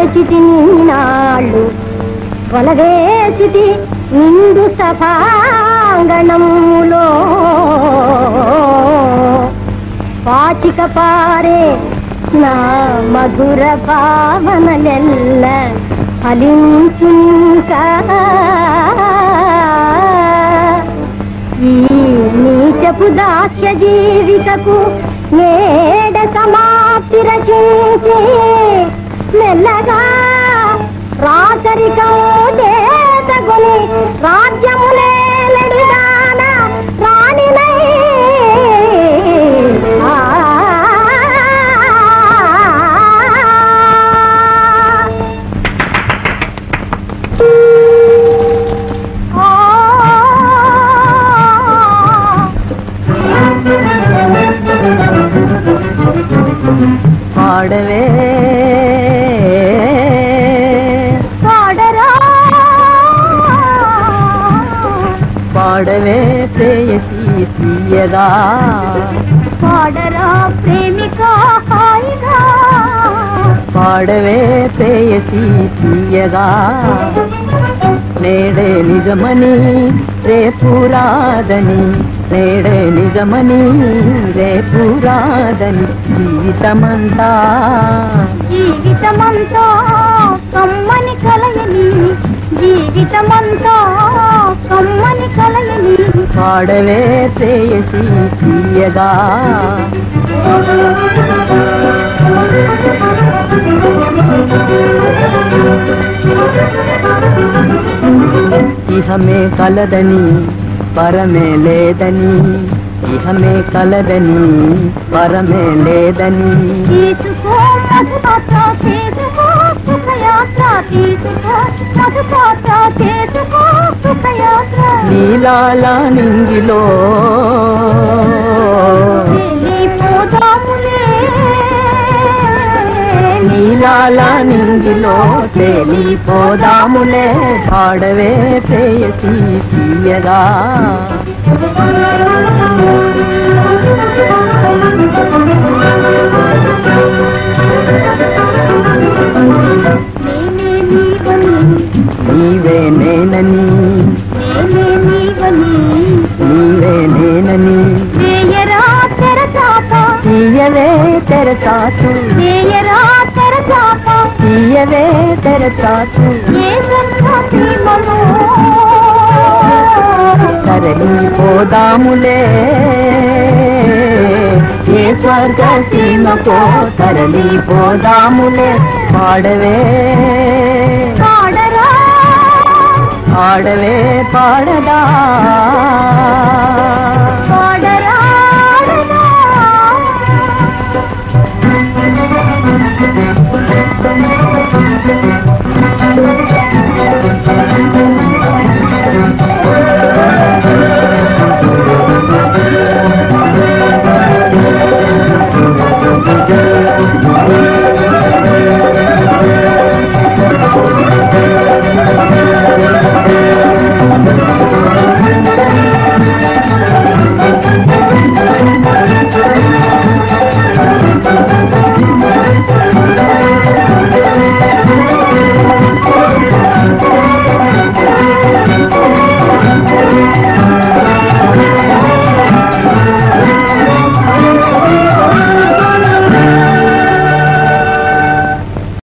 వేసితి నాళ్ళు వలవేసితి నిండు సభాంగణములో పాచిక పారే నా మధుర భావనలెల్ల ఫలించుంకా ఈ నీచపు దాస్య జీవితకు నేడ సమాప్తి రచించి మెల్లగా రాచరికం చేతగుని రాజ్యములేలడిదాన రాణినై ఆ పాడవే పాడరా పాడవే ప్రేయసి తీయగా పాడరా ప్రేమిక హాయిగా పాడవే ప్రేయసి తీయగా నేడే నిజమని రేపు రాదని నేడే నిజమని రేపు రాదని జీవితమంతా జీవితమంతా కమ్మని కలయని జీవితమంతా కమ్మని కలయని పాడవే ప్రేయసి తీయగా ఇహమే కలదని పరమే లేదని ఇహమే కలదని పరమే లేదని తీసుకో మధుపాత్ర చేసుకో సుఖయాత్ర తీసుకో మధుపాత్ర చేసుకో సుఖయాత్ర నీలాల నింగిలో వెళ్ళిపోదాములే నీలాల నింగిలో తేలిపోదాములే పాడవే ప్రేయసి తీయగా నేనే నీవని నీవే నేనని నేనే నీవని నీవే నేనని వేయరా తెరచాప తీయవే తెరచాటు వేయరా తెరచాప తీయవే తెరచాటు ఏ సీమను తరలిపోదాములే ఏ స్వర్గ సీమకో తరలిపోదాములే పాడవే పాడరా ఆడవే పాడదా